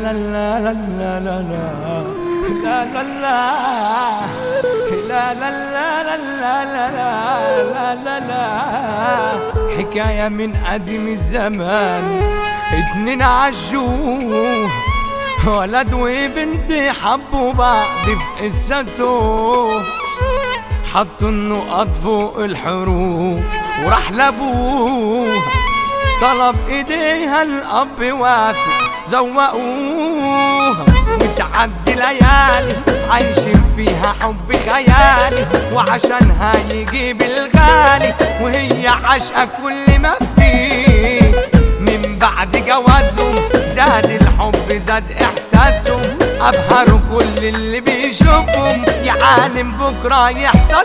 لا لا لا لا لا لا لا لا لا لا لا لا لا لا لا لا لا حكاية من قديم الزمان اتنين عاشوه ولد وبنت حبوا بعض في قصته حطوا النقط فوق الحروف وراح لابوه طلب ايديها الاب وافق زوقوها وتعدي ليالي عايشين فيها حب خيالي وعشانها يجيب الغالي وهي عاشقة كل ما فيه من بعد جوازهم زاد الحب زاد احساسهم ابهروا كل اللي بيشوفهم يا عالم بكره يحصل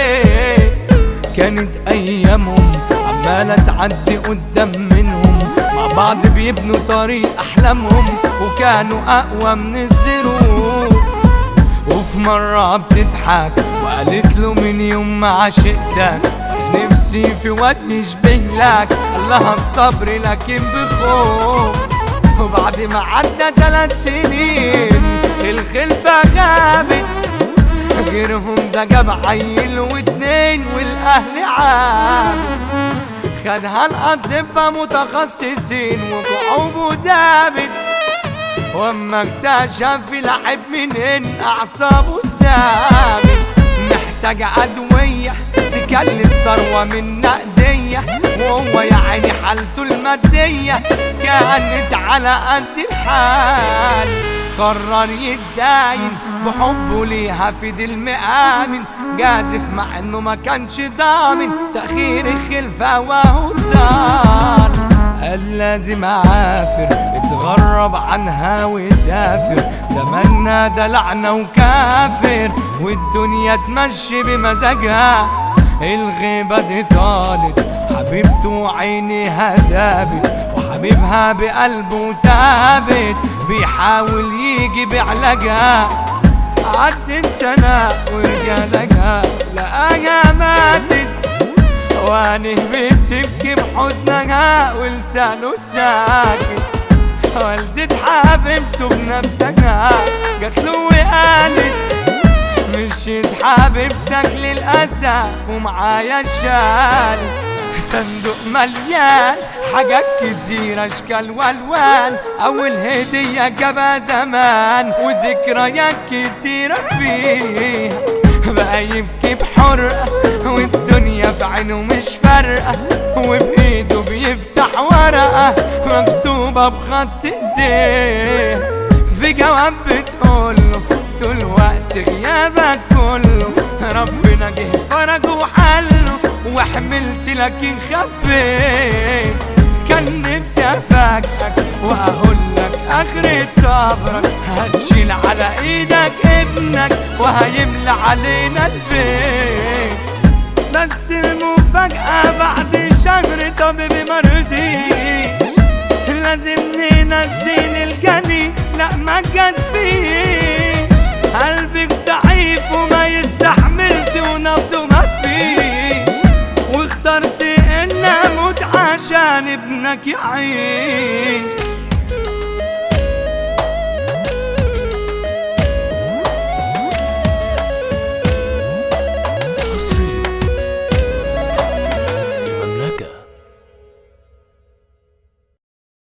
ليه كانت ايامهم عمالة تعدي قدام منهم مع بعض بيبنوا طريق احلامهم وكانوا اقوى من الظروف وفي مرة بتضحك وقالت له من يوم ما عشقتك نفسي في واد يشبه لك الله الصبر لكن بخوف وبعد ما عدى ثلاث سنين الخلفة غابت غيرهم ده جاب عيل واتنين والاهل عابد خدها الاطباء متخصصين وقعوبه دابت واما اكتشف لعب منين اعصابه ثابت محتاج ادويه تكلف ثروه من نقديه وهو يا عيني حالته الماديه كانت على قد الحال قرر يتداين بحبه ليها في دي المآمن جازف مع انه ما كانش ضامن تأخير الخلفة وهو زار قال لازم اعافر اتغرب عنها ويسافر زماننا ده لعنة وكافر والدنيا تمشي بمزاجها الغيبة دي طالت حبيبته عينيها دابت وحبيبها بقلبه ثابت بيحاول يجي بعلاجها عدت سنة ورجع لها لقاها ماتت وانه بتبكي بحزنها ولسانه ساكت والدة حبيبته بنفسها جات له وقالت مشيت حبيبتك للأسف ومعايا الشال صندوق مليان حاجات كتير اشكال والوان اول هدية جابها زمان وذكريات كتيرة فيها بقى يبكي بحرقة والدنيا بعينه مش فارقة وبايده بيفتح ورقة مكتوبة بخط ايديه في جواب بتقوله طول وقت غيابك كله ربنا جه فرج وحله وحملت لكن خبيت كان نفسي افاجئك واقول لك اخرة صبرك هتشيل على ايدك ابنك وهيملى علينا البيت بس المفاجأة بعد شهر طبيبي مرضيش لازم ننزل الجني لا ما فيش قلبك ضعيف وما يستحملش ونبضه ما فيش واخترت ان اموت عشان ابنك يعيش